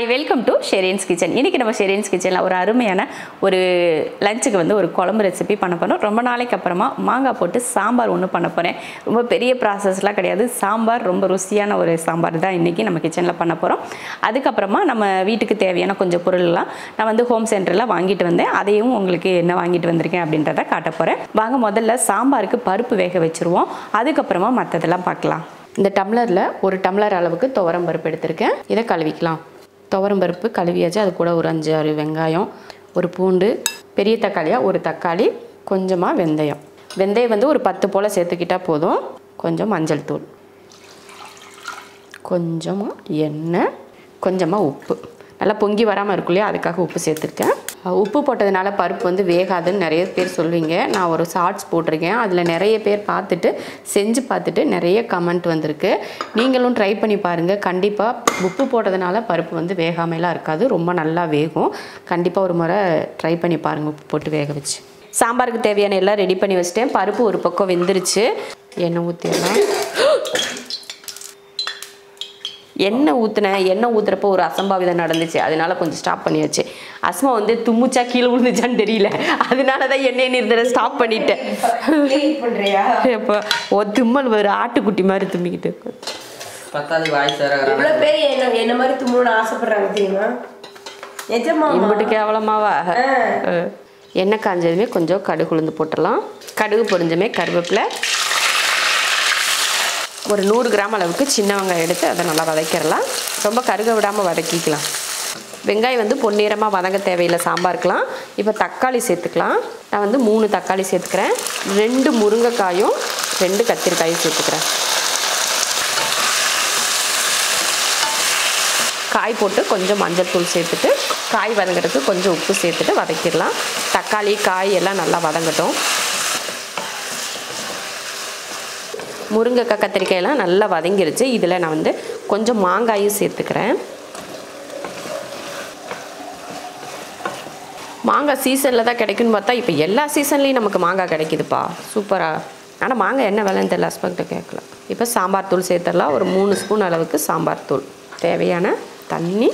Hi welcome to Shereen's kitchen இன்றைக்கி நம்ம ஷெரீன்ஸ் கிச்சனில் ஒரு அருமையான ஒரு லஞ்சுக்கு வந்து ஒரு குழம்பு ரெசிபி பண்ண போகிறோம் ரொம்ப நாளைக்கு அப்புறமா மாங்காய் போட்டு சாம்பார் ஒன்று பண்ண போகிறேன் ரொம்ப பெரிய ப்ராசஸ்லாம் கிடையாது சாம்பார் ரொம்ப ருசியான ஒரு சாம்பார் தான் இன்றைக்கி நம்ம கிச்சனில் பண்ண போகிறோம் அதுக்கப்புறமா நம்ம வீட்டுக்கு தேவையான கொஞ்சம் பொருள்லாம் நான் வந்து ஹோம் சென்டரில் வாங்கிட்டு வந்தேன் அதையும் உங்களுக்கு என்ன வாங்கிட்டு வந்திருக்கேன் அப்படின்றத காட்ட போகிறேன் வாங்க முதல்ல சாம்பாருக்கு பருப்பு வேக வச்சுருவோம் அதுக்கப்புறமா மற்றதெல்லாம் பார்க்கலாம் இந்த டம்ளரில் ஒரு டம்ளர் அளவுக்கு துவரம் பருப்பு எடுத்திருக்கேன் இதை கழுவிக்கலாம் துவரம் பருப்பு கழுவியாச்சு அது கூட ஒரு அஞ்சு ஆறு வெங்காயம் ஒரு பூண்டு பெரிய தக்காளியாக ஒரு தக்காளி கொஞ்சமாக வெந்தயம் வெந்தயம் வந்து ஒரு பத்து போல் சேர்த்துக்கிட்டா போதும் கொஞ்சம் மஞ்சள் தூள் கொஞ்சமாக எண்ணெய் கொஞ்சமாக உப்பு நல்லா பொங்கி வராமல் இருக்கும் இல்லையா அதுக்காக உப்பு சேர்த்துருக்கேன் அஹ் உப்பு போட்டதுனால பருப்பு வந்து வேகாதுன்னு நிறைய பேர் சொல்லுவீங்க நான் ஒரு ஷார்ட்ஸ் போட்டிருக்கேன் அதில் நிறைய பேர் பார்த்துட்டு செஞ்சு பார்த்துட்டு நிறைய கமெண்ட் வந்திருக்கு நீங்களும் ட்ரை பண்ணி பாருங்கள் கண்டிப்பாக உப்பு போட்டதுனால பருப்பு வந்து வேகாமைலாம் இருக்காது ரொம்ப நல்லா வேகும் கண்டிப்பாக ஒரு முறை ட்ரை பண்ணி பாருங்கள் உப்பு போட்டு வேக வச்சு சாம்பாருக்கு தேவையான எல்லாம் ரெடி பண்ணி வச்சிட்டேன் பருப்பு ஒரு பக்கம் வெந்துருச்சு எண்ணெய் ஊற்றிடலாம் எண்ணெய் ஊற்றினேன் எண்ணெய் ஊற்றுறப்போ ஒரு அசம்பாவிதம் நடந்துச்சு அதனால கொஞ்சம் ஸ்டாப் பண்ணியாச்சு அஸ்மா வந்து தும்முச்சா கீழே விழுந்துச்சான்னு தெரியல அதனால தான் எண்ணெய் நிறுத்தலை ஸ்டாப் பண்ணிட்டேன் Clean பண்றியா இப்போ ஒரு தும்மல் ஒரு ஆட்டுக்குட்டி மாதிரி தும்மிக்கிட்டு இருக்கு. பத்தாவது வாய்ஸ் வேற இவ்வளவு பேர் என்ன என்ன மாதிரி தும்முன்னு ஆசைப்படுறாங்க தெரியுமா நிஜமா இம்புட்டு கேவலமாவா அஹ். எண்ணெய் காஞ்சதுமே கொஞ்சம் கடுகு உளுந்து போட்டுடலாம் கடுகு பொரிஞ்சமே கருவேப்பிலை ஒரு நூறு கிராம் அளவுக்கு சின்ன வெங்காயம் எடுத்து அதை நல்லா வதக்கிடலாம் ரொம்ப கருக விடாமல் வதக்கிக்கலாம் வெங்காயம் வந்து பொன்னிறமாக வதங்க தேவையில்லை சாம்பாருக்கலாம் இப்போ தக்காளி சேர்த்துக்கலாம் நான் வந்து மூணு தக்காளி சேர்த்துக்கிறேன் ரெண்டு முருங்கைக்காயும் ரெண்டு கத்திரிக்காயும் சேர்த்துக்கிறேன் காய் போட்டு கொஞ்சம் மஞ்சள் தூள் சேர்த்துட்டு காய் வதங்குறதுக்கு கொஞ்சம் உப்பு சேர்த்துட்டு வதக்கிடலாம் தக்காளி காய் எல்லாம் நல்லா வதங்கட்டும் முருங்கைக்காய் கத்திரிக்காயெல்லாம் நல்லா வதங்கிருச்சு இதில் நான் வந்து கொஞ்சம் மாங்காயும் சேர்த்துக்கிறேன் மாங்காய் சீசனில் தான் கிடைக்குன்னு பார்த்தா இப்போ எல்லா சீசன்லேயும் நமக்கு மாங்காய் கிடைக்குதுப்பா சூப்பராக ஆனால் மாங்காய் என்ன விலைன்னு தெரியல ஹஸ்பண்ட்டை கேட்கல இப்போ சாம்பார் தூள் சேர்த்துடலாம் ஒரு மூணு ஸ்பூன் அளவுக்கு சாம்பார் தூள் தேவையான தண்ணி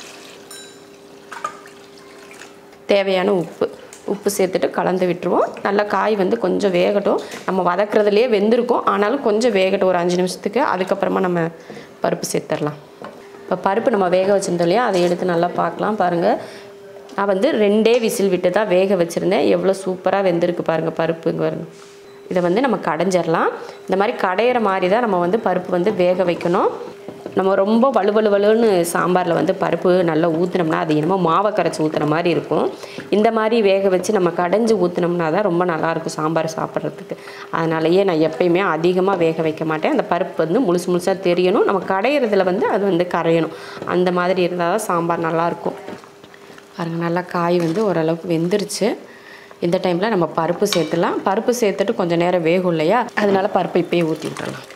தேவையான உப்பு உப்பு சேர்த்துட்டு கலந்து விட்டுருவோம் நல்லா காய் வந்து கொஞ்சம் வேகட்டும் நம்ம வதக்குறதுலேயே வெந்திருக்கும் ஆனாலும் கொஞ்சம் வேகட்டும் ஒரு அஞ்சு நிமிஷத்துக்கு அதுக்கப்புறமா நம்ம பருப்பு சேர்த்துடலாம் இப்போ பருப்பு நம்ம வேக வச்சிருந்தோம் இல்லையா அதை எடுத்து நல்லா பார்க்கலாம் பாருங்கள் நான் வந்து ரெண்டே விசில் விட்டு தான் வேக வச்சுருந்தேன் எவ்வளோ சூப்பராக வெந்திருக்கு பாருங்கள் பருப்புங்க பாருங்க இதை வந்து நம்ம கடைஞ்சிடலாம் இந்த மாதிரி கடையிற மாதிரி தான் நம்ம வந்து பருப்பு வந்து வேக வைக்கணும் நம்ம ரொம்ப வலுவலு வலுன்னு சாம்பாரில் வந்து பருப்பு நல்லா ஊற்றினோம்னா அது என்னமோ மாவை கரைச்சி ஊற்றுன மாதிரி இருக்கும் இந்த மாதிரி வேக வச்சு நம்ம கடைஞ்சி ஊற்றினோம்னா தான் ரொம்ப நல்லாயிருக்கும் சாம்பார் சாப்பிட்றதுக்கு அதனாலயே நான் எப்பயுமே அதிகமாக வேக வைக்க மாட்டேன் அந்த பருப்பு வந்து முழுசு முழுசாக தெரியணும் நம்ம கடையிறதுல வந்து அது வந்து கரையணும் அந்த மாதிரி இருந்தால் தான் சாம்பார் நல்லாயிருக்கும் பாருங்க நல்லா காய் வந்து ஓரளவுக்கு வெந்துருச்சு இந்த டைமில் நம்ம பருப்பு சேர்த்துலாம் பருப்பு சேர்த்துட்டு கொஞ்சம் நேரம் வேகும் இல்லையா அதனால பருப்பை இப்பயே ஊற்றி விட்டுறலாம்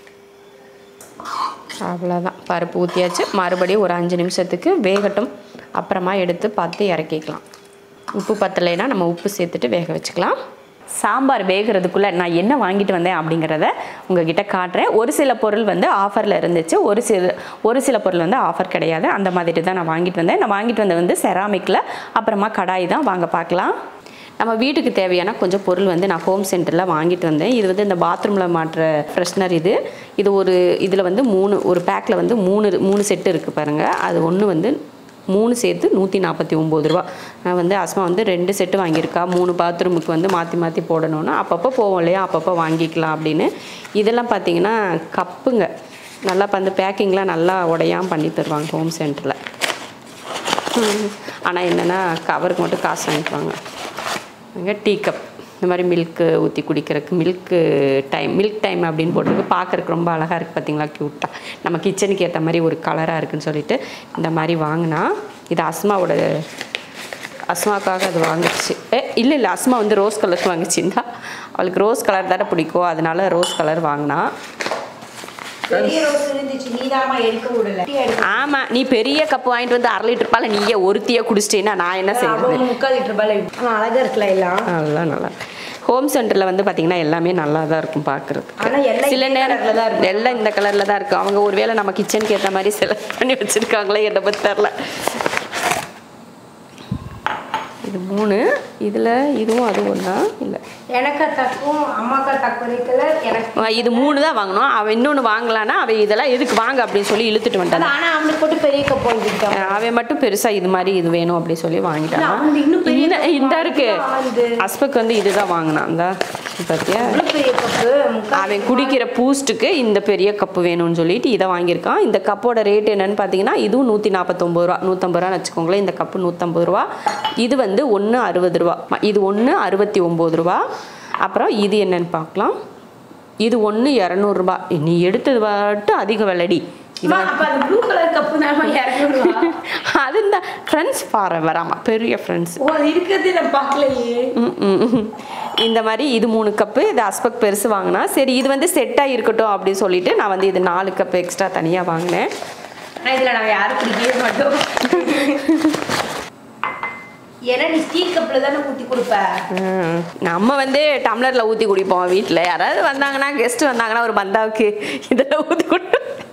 அவ்வளோதான் பருப்பு ஊற்றியாச்சு மறுபடியும் ஒரு அஞ்சு நிமிஷத்துக்கு வேகட்டும் அப்புறமா எடுத்து பார்த்து இறக்கிக்கலாம் உப்பு பத்தலைன்னா நம்ம உப்பு சேர்த்துட்டு வேக வச்சுக்கலாம் சாம்பார் வேகிறதுக்குள்ளே நான் என்ன வாங்கிட்டு வந்தேன் அப்படிங்கிறத உங்ககிட்ட காட்டுறேன் ஒரு சில பொருள் வந்து ஆஃபரில் இருந்துச்சு ஒரு சில ஒரு சில பொருள் வந்து ஆஃபர் கிடையாது அந்த மாதிரி தான் நான் வாங்கிட்டு வந்தேன் நான் வாங்கிட்டு வந்தது வந்து செராமிக்கில் அப்புறமா கடாய் தான் வாங்க பார்க்கலாம் நம்ம வீட்டுக்கு தேவையான கொஞ்சம் பொருள் வந்து நான் ஹோம் சென்டரில் வாங்கிட்டு வந்தேன் இது வந்து இந்த பாத்ரூமில் மாட்டுற ஃப்ரெஷ்னர் இது இது ஒரு இதில் வந்து மூணு ஒரு பேக்கில் வந்து மூணு மூணு செட்டு இருக்குது பாருங்கள் அது ஒன்று வந்து மூணு சேர்த்து நூற்றி நாற்பத்தி ஒம்பது ரூபா நான் வந்து அஸ்மா வந்து ரெண்டு செட்டு வாங்கியிருக்கா மூணு பாத்ரூமுக்கு வந்து மாற்றி மாற்றி போடணும்னு அப்பப்போ போவோம் இல்லையா அப்பப்போ வாங்கிக்கலாம் அப்படின்னு இதெல்லாம் பார்த்தீங்கன்னா கப்புங்க நல்லா இப்போ அந்த பேக்கிங்லாம் நல்லா உடையாம பண்ணி தருவாங்க ஹோம் சென்டரில் ஆனால் என்னென்னா கவருக்கு மட்டும் காசு வாங்கிக்குவாங்க அங்கே டீ கப் இந்த மாதிரி மில்க்கு ஊற்றி குடிக்கிறதுக்கு மில்க்கு டைம் மில்க் டைம் அப்படின்னு போட்டிருக்கு பார்க்குறக்கு ரொம்ப அழகாக இருக்குது பார்த்தீங்களா க்யூட்டாக நம்ம கிச்சனுக்கு ஏற்ற மாதிரி ஒரு கலராக இருக்குன்னு சொல்லிட்டு இந்த மாதிரி வாங்கினா இது அஸ்மாவோட அஸ்மாக்காக அது வாங்கிடுச்சு ஏ இல்லை இல்லை அஸ்மா வந்து ரோஸ் கலர் வாங்கிச்சிருந்தா அவளுக்கு ரோஸ் கலர் தானே பிடிக்கும் அதனால ரோஸ் கலர் வாங்கினா பெரிய ரோஸ் இருந்துச்சு நீதாமா எடுக்க விடல டீ எடுக்க ஆமாம் நீ பெரிய கப்பு வாங்கிட்டு வந்து அரை லிட்டர் பால் நீயே ஒருத்தியாக குடிச்சிட்டேன்னா நான் என்ன செய்யறது அவன் முக்கால் லிட்டர் ரூபாய் ஆனா அழகா இருக்கலாம் எல்லாம் அதெல்லாம் நல்லா இருக்கு. ஹோம் சென்டரில் வந்து பார்த்தீங்கன்னா எல்லாமே நல்லா தான் இருக்கும் பார்க்குறது ஆனா எல்லாம் சில இதே நேரத்தில் colourல தான் இருக்கும். எல்லாம் இந்த கலரில் தான் இருக்கும் அவங்க ஒருவேளை நம்ம கிச்சனுக்கு ஏற்ற மாதிரி செலக்ட் பண்ணி வச்சுருக்காங்களே என்னை பற்றி தெரில இது மூணு இதில் இதுவும் அதுவும் தான் இல்லை எனக்கு தக்கும் அம்மாக்கா தக்குறைக்கல எனக்கு இது மூணு தான் வாங்கணும் அவன் இன்னொன்று வாங்கலான்னா அவன் இதெல்லாம் எதுக்கு வாங்க அப்படின்னு சொல்லி இழுத்துட்டு வந்துட்டான் ஆனா அவனுக்கு போட்டு பெரிய கப் வாங்கிட்டான் அவன் மட்டும் பெருசாக இது மாதிரி இது வேணும் அப்படி சொல்லி வாங்கிட்டான் அவனுக்கு இன்னும் பெரிய இன்னும் cup இந்த இருக்கு வாங்கிட்டு அஸ்பக் வந்து இதுதான் வாங்கினான் இந்த பார்த்தியா இவ்வளவு பெரிய கப்பு அவன் குடிக்கிற பூஸ்ட்டுக்கு இந்த பெரிய கப்பு வேணும்னு சொல்லிட்டு இதை வாங்கியிருக்கான் இந்த கப்போட ரேட் என்னன்னு பார்த்தீங்கன்னா இதுவும் நூற்றி நாற்பத்தொம்பது ரூபா நூற்றம்பது ரூபான்னு வச்சுக்கோங்களேன் இந்த கப்பு நூற்றம்பது ரூபா இது வந்து ஒன்று அறுபது ரூபா ம- இது ஒன்று அறுபத்தி ஒம்பது ரூபா அப்புறம் இது என்னன்னு பார்க்கலாம் இது ஒன்று இரநூறுபா நீ எடுத்தது மட்டும் அதிக விலைடி இது அப்ப அந்த ப்ளூ கலர் கப்பு நாம இறங்கிடுவா அது இந்த ஃப்ரெண்ட்ஸ் பாரு வராமா பெரிய ஃப்ரெண்ட்ஸ் ஓ அது இருக்கிறது நான் பார்க்கலையே ம், ம், ம். இந்த மாதிரி இது மூணு கப்பு இது அஸ்பக் பெருசு வாங்கினா சரி இது வந்து செட்டாக இருக்கட்டும் அப்படின்னு சொல்லிட்டு நான் வந்து இது நாலு கப்பு எக்ஸ்ட்ரா தனியாக வாங்கினேன் ஆனா இதுல நாங்க யாரும் குடிக்கவே மாட்டோம் ஏன்னா நீ ஸ்டீல் கப்ல தானே ஊத்தி கொடுப்ப ம். நம்ம வந்து டம்ளரில் ஊற்றி குடிப்போம் வீட்டில் யாராவது வந்தாங்கன்னா கெஸ்ட் வந்தாங்கன்னா ஒரு பந்தாவுக்கு இதெல்லாம் ஊற்றி கொடு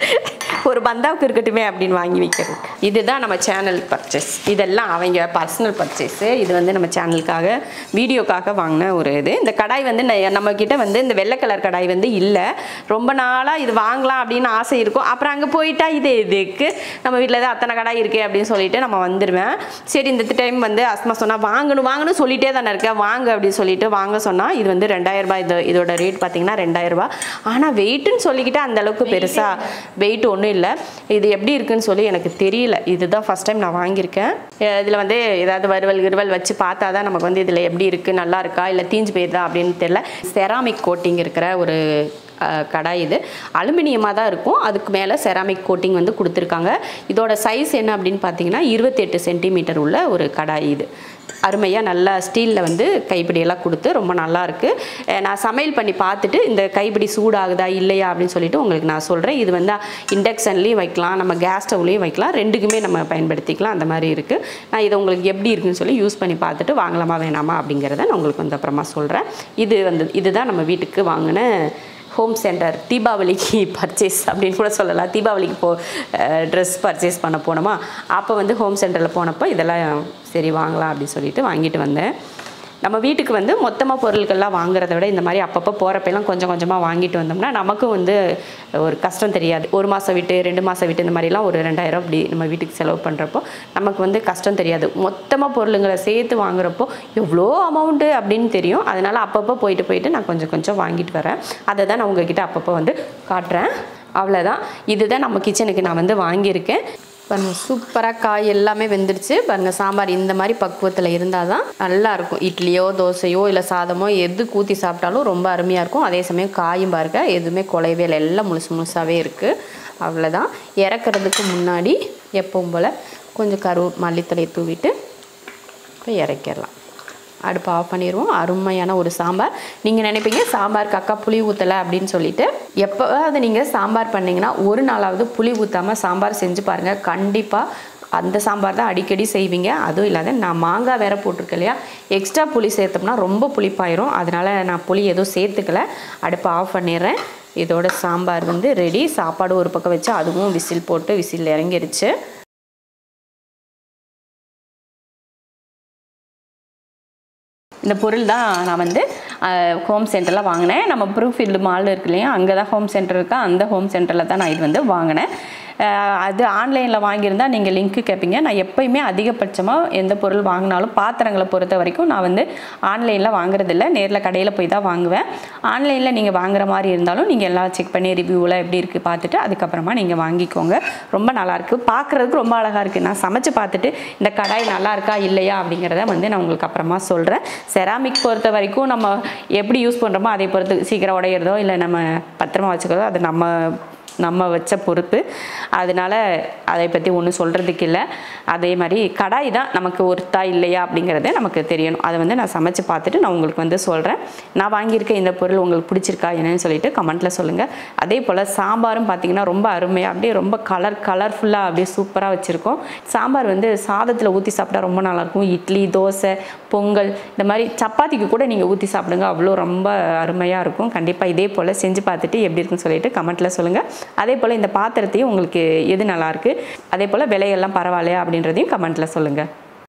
ஒரு பந்தாவுக்கு இருக்கட்டுமே அப்படின்னு வாங்கி வைக்கிறது இதுதான் நம்ம சேனல் பர்ச்சேஸ் இதெல்லாம் அவங்க பர்சனல் பர்ச்சேஸு இது வந்து நம்ம சேனலுக்காக வீடியோக்காக வாங்கின ஒரு இது இந்த கடாய் வந்து ந- நம்ம கிட்ட வந்து இந்த வெள்ளை கலர் கடாய் வந்து இல்லை ரொம்ப நாளாக இது வாங்கலாம் அப்படின்னு ஆசை இருக்கும் அப்புறம் அங்கே போயிட்டா இது எதுக்கு நம்ம வீட்டில் தான் அத்தனை கடாய் இருக்கே அப்படின்னு சொல்லிட்டு நம்ம வந்துடுவேன் சரி இந்த டைம் வந்து அஸ்மா சொன்னால் வாங்கணும் வாங்கணும் சொல்லிட்டே தானே இருக்கேன் வாங்க அப்படின்னு சொல்லிட்டு வாங்க சொன்னால் இது வந்து ரெண்டாயிரம் ரூபாய் இது இதோட ரேட் பார்த்தீங்கன்னா ரெண்டாயிரம் ரூபாய் ஆனால் வெயிட்டுன்னு சொல்லிக்கிட்டு அந்த அளவுக்கு பெருசாக வெயிட் ஒன்றும் இல்லை இது எப்படி இருக்குன்னு சொல்லி எனக்கு தெரியல இதுதான் ஃபஸ்ட் டைம் நான் வாங்கியிருக்கேன் இதில் வந்து ஏதாவது வறுவல் கிருவல் வச்சு பார்த்தா தான் நமக்கு வந்து இதில் எப்படி இருக்குது நல்லா இருக்கா இல்லை தீஞ்சு போயிருதா அப்படின்னு தெரியல செராமிக் கோட்டிங் இருக்கிற ஒரு அஹ், கடாய் இது அலுமினியமாக தான் இருக்கும் அதுக்கு மேலே செராமிக் கோட்டிங் வந்து கொடுத்துருக்காங்க இதோட சைஸ் என்ன அப்படின்னு பார்த்தீங்கன்னா இருபத்தெட்டு சென்டிமீட்டர் உள்ள ஒரு கடாய் இது அருமையாக நல்லா ஸ்டீலில் வந்து கைப்பிடியெல்லாம் கொடுத்து ரொம்ப நல்லா இருக்கு அஹ் நான் சமையல் பண்ணி பார்த்துட்டு இந்த கைப்பிடி சூடாகுதா இல்லையா அப்படின்னு சொல்லிட்டு உங்களுக்கு நான் சொல்கிறேன் இது வந்து இண்டக்ஷன்லேயும் வைக்கலாம் நம்ம கேஸ் ஸ்டவ்லேயும் வைக்கலாம் ரெண்டுக்குமே நம்ம பயன்படுத்திக்கலாம் அந்த மாதிரி இருக்குது நான் இதை உங்களுக்கு எப்படி இருக்குன்னு சொல்லி யூஸ் பண்ணி பார்த்துட்டு வாங்கலாமா வேணாமா அப்படிங்கிறத நான் உங்களுக்கு வந்து அப்புறமா சொல்கிறேன் இது வந்து இதுதான் நம்ம வீட்டுக்கு வாங்கின ஹோம் சென்டர் தீபாவளிக்கு பர்ச்சேஸ் அப்படின்னு கூட சொல்லலாம் தீபாவளிக்கு போ ட்ரெஸ் பர்ச்சேஸ் பண்ண போனோமா அப்போ வந்து ஹோம் சென்டரில் போனப்போ இதெல்லாம் சரி வாங்கலாம் அப்படின்னு சொல்லிட்டு வாங்கிட்டு வந்தேன் நம்ம வீட்டுக்கு வந்து மொத்தமாக பொருட்கள்லாம் வாங்குறத விட இந்த மாதிரி அப்பப்போ போகிறப்பெல்லாம் கொஞ்சம் கொஞ்சமாக வாங்கிட்டு வந்தோம்னா நமக்கும் வந்து ஒரு கஷ்டம் தெரியாது ஒரு மாதம் விட்டு ரெண்டு மாதம் விட்டு இந்த மாதிரிலாம் ஒரு ரெண்டாயிரம் அப்படி நம்ம வீட்டுக்கு செலவு பண்ணுறப்போ நமக்கு வந்து கஷ்டம் தெரியாது மொத்தமாக பொருளுங்களை சேர்த்து வாங்குறப்போ எவ்வளோ அமௌண்ட்டு அப்படின்னு தெரியும் அதனால் அப்பப்போ போயிட்டு போயிட்டு நான் கொஞ்சம் கொஞ்சம் வாங்கிட்டு வரேன் அதை தான் நான் உங்ககிட்ட அப்பப்போ வந்து காட்டுறேன் அவ்வளோதான் இதுதான் நம்ம கிச்சனுக்கு நான் வந்து வாங்கியிருக்கேன் பாருங்க சூப்பராக காய் எல்லாமே வெந்துடுச்சு பாருங்க சாம்பார் இந்த மாதிரி பக்குவத்தில் இருந்தால் தான் நல்லா இருக்கும் இட்லியோ தோசையோ இல்லை சாதமோ எது ஊற்றி சாப்பிட்டாலும் ரொம்ப அருமையாக இருக்கும் அதே சமயம் காயும் பாருங்க எதுவுமே குலையவே இல்லை எல்லாம் முழுசு முழுசாகவே இருக்குது அவ்வளோதான் இறக்குறதுக்கு முன்னாடி எப்பவும் போல் கொஞ்சம் கரு மல்லித்தலையை தூவிட்டு இப்போ இறக்கிடலாம் அடுப்பு ஆஃப் பண்ணிடுவோம் அருமையான ஒரு சாம்பார் நீங்கள் நினைப்பீங்க சாம்பாருக்கு அக்கா புளி ஊற்றலை அப்படின்னு சொல்லிட்டு எப்போவாவது நீங்கள் சாம்பார் பண்ணீங்கன்னா ஒரு நாளாவது புளி ஊற்றாமல் சாம்பார் செஞ்சு பாருங்கள் கண்டிப்பாக அந்த சாம்பார் தான் அடிக்கடி செய்வீங்க அதுவும் இல்லாத நான் மாங்காய் வேற போட்டிருக்கேன் இல்லையா எக்ஸ்ட்ரா புளி சேர்த்தோம்னா ரொம்ப புளிப்பாயிரும் அதனால நான் புளி எதுவும் சேர்த்துக்கல அடுப்பை ஆஃப் பண்ணிடுறேன் இதோட சாம்பார் வந்து ரெடி சாப்பாடு ஒரு பக்கம் வச்சு அதுவும் விசில் போட்டு விசில் இறங்கிருச்சு இந்த பொருள் தான் நான் வந்து ஹோம் சென்டரில் வாங்கினேன் நம்ம ப்ரூஃபீல்டு மால் இருக்கு இல்லையா அங்கே தான் ஹோம் சென்டர் இருக்கா அந்த ஹோம் சென்டரில் தான் நான் இது வந்து வாங்கினேன் அஹ் அது ஆன்லைனில் வாங்கியிருந்தா நீங்கள் லிங்க்கு கேட்பீங்க நான் எப்பயுமே அதிகபட்சமாக எந்த பொருள் வாங்கினாலும் பாத்திரங்களை பொறுத்த வரைக்கும் நான் வந்து ஆன்லைனில் வாங்குறதில்ல நேரில் கடையில் போய் தான் வாங்குவேன் ஆன்லைனில் நீங்கள் வாங்குற மாதிரி இருந்தாலும் நீங்கள் எல்லாம் செக் பண்ணி ரிவ்யூவில் எப்படி இருக்குது பார்த்துட்டு அதுக்கப்புறமா நீங்கள் வாங்கிக்கோங்க ரொம்ப நல்லாயிருக்கு பார்க்குறதுக்கு ரொம்ப அழகாக இருக்குது நான் சமைச்சு பார்த்துட்டு இந்த கடாய் நல்லா இருக்கா இல்லையா அப்படிங்கிறத வந்து நான் உங்களுக்கு அப்புறமா சொல்கிறேன் செராமிக் பொறுத்த வரைக்கும் நம்ம எப்படி யூஸ் பண்ணுறோமோ அதை பொறுத்து சீக்கிரம் உடையிறதோ இல்லை நம்ம பத்திரமா வச்சுக்கிறதோ அது நம்ம நம்ம வச்ச பொறுப்பு அதனால அதை பற்றி ஒன்றும் சொல்கிறதுக்கு இல்லை அதே மாதிரி கடாய் தான் நமக்கு ஒர்த்தா இல்லையா அப்படிங்கிறத நமக்கு தெரியணும் அதை வந்து நான் சமைச்சு பார்த்துட்டு நான் உங்களுக்கு வந்து சொல்கிறேன் நான் வாங்கியிருக்க இந்த பொருள் உங்களுக்கு பிடிச்சிருக்கா என்னன்னு சொல்லிட்டு கமெண்ட்டில் சொல்லுங்கள் அதே போல் சாம்பாரும் பார்த்தீங்கன்னா ரொம்ப அருமையாக அப்படியே ரொம்ப கலர் கலர்ஃபுல்லாக அப்படியே சூப்பராக வச்சுருக்கோம் சாம்பார் வந்து சாதத்தில் ஊற்றி சாப்பிட்டா ரொம்ப நல்லாயிருக்கும் இட்லி தோசை பொங்கல் இந்த மாதிரி சப்பாத்திக்கு கூட நீங்கள் ஊற்றி சாப்பிடுங்க அவ்வளோ ரொம்ப அருமையாக இருக்கும் கண்டிப்பாக இதே போல் செஞ்சு பார்த்துட்டு எப்படி இருக்குன்னு சொல்லிட்டு கமெண்ட்டில் சொல்லுங்கள் அதே போல் இந்த பாத்திரத்தையும் உங்களுக்கு எது நல்லாயிருக்கு அதே போல் விலையெல்லாம் பரவாயில்லையா அப்படின்றதையும் கமெண்ட்டில் சொல்லுங்கள்